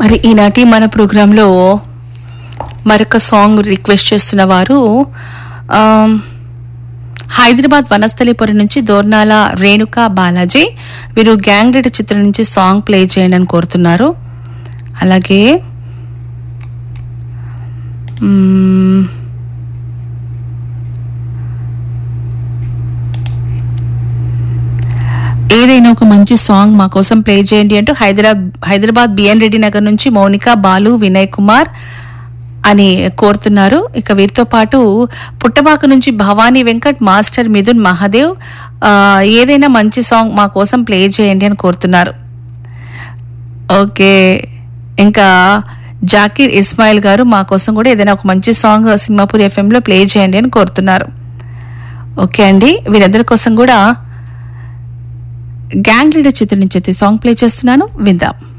మరి ఈనాటి మన ప్రోగ్రాంలో మరొక సాంగ్ రిక్వెస్ట్ చేస్తున్న వారు ఆమ్, హైదరాబాద్ వనస్థలిపురం నుంచి దోర్నాల రేణుక బాలాజీ వీరు గ్యాంగ్ లీడర్ చిత్రం నుంచి సాంగ్ ప్లే చేయండి అని కోరుతున్నారు అలాగే మ్మ్, ఏదైనా ఒక మంచి సాంగ్ మా కోసం ప్లే చేయండి అంటూ హైదరాబాద్ హైదరాబాద్ బిఎన్ రెడ్డి నగర్ నుంచి మౌనిక బాలు వినయ్ కుమార్ అని కోరుతున్నారు ఇక వీరితో పాటు పుట్టపాక నుంచి భవానీ వెంకట్ మాస్టర్ మిథున్ మహాదేవ్ ఆ, ఏదైనా మంచి సాంగ్ మా కోసం ప్లే చేయండి అని కోరుతున్నారు ఓకే ఇంకా జాకీర్ ఇస్మాయిల్ గారు మా కోసం కూడా ఏదైనా ఒక మంచి సాంగ్ సింహాపూర్ ఎఫ్ఎంలో ప్లే చేయండి అని కోరుతున్నారు ఓకే అండి వీరందరి కోసం కూడా గ్యాంగ్ లీడర్ చిత్రం నుంచి అయితే సాంగ్ ప్లే చేస్తున్నాను విందాం